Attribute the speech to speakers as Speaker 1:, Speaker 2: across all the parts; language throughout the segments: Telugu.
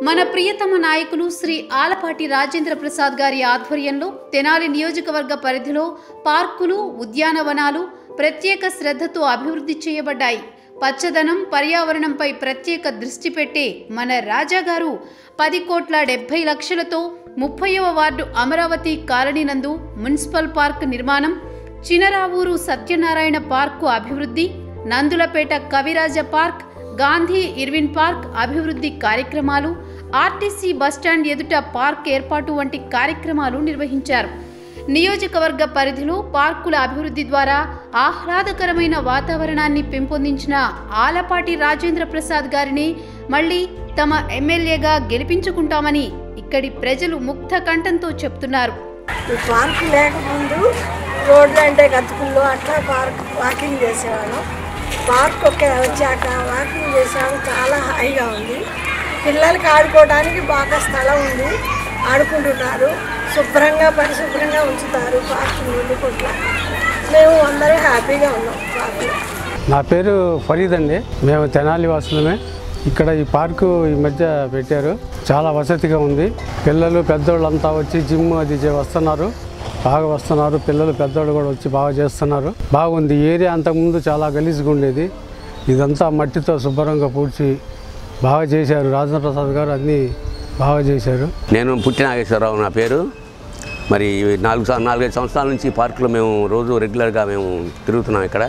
Speaker 1: మన ప్రియతమ నాయకులు శ్రీ ఆలపాటి రాజేంద్ర ప్రసాద్ గారి ఆధ్వర్యంలో తెనాలి నియోజకవర్గ పరిధిలో పార్కులు ఉద్యానవనాలు ప్రత్యేక శ్రద్ధతో అభివృద్ధి చేయబడ్డాయి పచ్చదనం పర్యావరణంపై ప్రత్యేక దృష్టి పెట్టే మన రాజా గారు పది కోట్ల డెబ్బై లక్షలతో ముప్పైవ వార్డు అమరావతి కాలనీ నందు మున్సిపల్ పార్క్ నిర్మాణం చినరావూరు సత్యనారాయణ పార్కు అభివృద్ధి Nandulapeta Kaviraja park Gandhi Irwin park అభివృద్ధి కార్యక్రమాలు ఆర్టీసీ బస్టాండ్ ఎదుట పార్క్ ఏర్పాటు వంటి కార్యక్రమాలు నిర్వహించారు నియోజకవర్గ పరిధిలో పార్కుల అభివృద్ధి ద్వారా ఆహ్లాదకరమైన వాతావరణాన్ని పెంపొందించిన ఆలపాటి రాజేంద్ర ప్రసాద్ గారిని మళ్ళీ తమ ఎమ్మెల్యేగా గెలిపించుకుంటామని ఇక్కడి ప్రజలు ముక్త కంఠంతో చెప్తున్నారు
Speaker 2: ఈ పార్క్ లేకముందు రోడ్లు అంటే గతుకుల్లో అట్లా పార్క్ వాకింగ్ చేసేవాళ్ళం పార్క్ ఒకే వచ్చాక వాకింగ్ చేసాము చాలా హాయిగా ఉంది పిల్లలకి ఆడుకోవడానికి బాగా స్థలం ఉంది ఆడుకుంటున్నారు శుభ్రంగా పరిశుభ్రంగా ఉంచుతారు పార్క్ నీళ్ళు కొట్ల మేము అందరూ హ్యాపీగా ఉన్నాం పార్క్లో
Speaker 3: నా పేరు ఫరీద్ అండి మేము తెనాలి వాసులమే ఇక్కడ ఈ పార్కు ఈ మధ్య పెట్టారు చాలా వసతిగా ఉంది పిల్లలు పెద్దోళ్ళు అంతా వచ్చి జిమ్ అది చే- వస్తున్నారు బాగా వస్తున్నారు పిల్లలు పెద్దోళ్ళు కూడా వచ్చి బాగా చేస్తున్నారు బాగుంది ఈ ఏరియా అంతకుముందు చాలా గలీజ్గా ఉండేది ఇదంతా మట్టితో శుభ్రంగా పూడ్చి బాగా చేశారు రాజేంద్ర ప్రసాద్ గారు అన్నీ బాగా చేశారు
Speaker 4: నేను పుట్టి నాగేశ్వరరావు నా పేరు మరి నాలుగు సం- నాలుగైదు సంవత్సరాల నుంచి ఈ పార్కులో మేము రోజు రెగ్యులర్గా మేము తిరుగుతున్నాం ఇక్కడ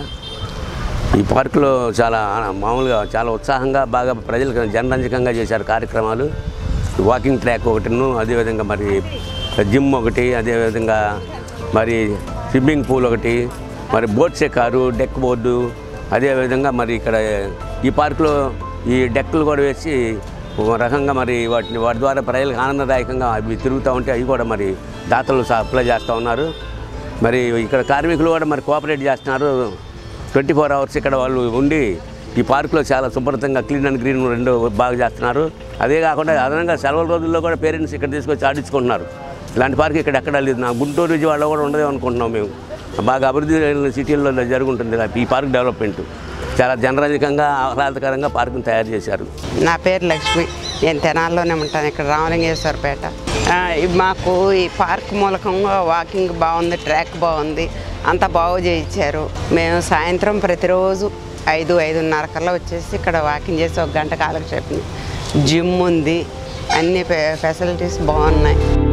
Speaker 4: ఈ పార్కులో చాలా మామూలుగా చాలా ఉత్సాహంగా బాగా ప్రజలకు జనరంజకంగా చేశారు కార్యక్రమాలు వాకింగ్ ట్రాక్ ఒకటిను అదేవిధంగా మరి జిమ్ ఒకటి అదేవిధంగా మరి స్విమ్మింగ్ పూల్ ఒకటి మరి బోట్ చెక్కారు డెక్ బోర్డు అదేవిధంగా మరి ఇక్కడ ఈ పార్కులో ఈ డెక్కులు కూడా వేసి ఒక రకంగా మరి వాటిని వాటి ద్వారా ప్రజలకు ఆనందదాయకంగా అవి తిరుగుతూ ఉంటే అవి కూడా మరి దాతలు సప్లై చేస్తూ ఉన్నారు మరి ఇక్కడ కార్మికులు కూడా మరి కోఆపరేట్ చేస్తున్నారు ట్వంటీ ఫోర్ అవర్స్ ఇక్కడ వాళ్ళు ఉండి ఈ పార్కులో చాలా శుభ్రతంగా క్లీన్ అండ్ గ్రీన్ రెండు బాగా చేస్తున్నారు అదే కాకుండా అదనంగా సెలవుల రోజుల్లో కూడా పేరెంట్స్ ఇక్కడ తీసుకొచ్చి ఆడించుకుంటున్నారు ఇలాంటి పార్క్ ఇక్కడ ఎక్కడా లేదు నా గుంటూరు విజయవాడలో కూడా ఉండదేమో అనుకుంటున్నాం మేము బాగా అభివృద్ధి చెందిన సిటీల్లో జరుగుంటుంది ఇలా ఈ పార్క్ డెవలప్మెంట్ చాలా జనరంజకంగా ఆహ్లాదకరంగా పార్కును తయారు చేశారు
Speaker 5: నా పేరు లక్ష్మి నేను తెనాల్లోనే ఉంటాను ఇక్కడ రామలింగేశ్వరపేట ఆ, ఈ- మాకు ఈ పార్క్ మూలకంగా వాకింగ్ బాగుంది ట్రాక్ బాగుంది అంతా బాగు చేయించారు మేము సాయంత్రం ప్రతిరోజు ఐదు ఐదున్నర కల్లా వచ్చేసి ఇక్కడ వాకింగ్ చేసి ఒక గంట కాలక్షేపం జిమ్ ఉంది అన్ని ఫె- ఫెసిలిటీస్ బాగున్నాయి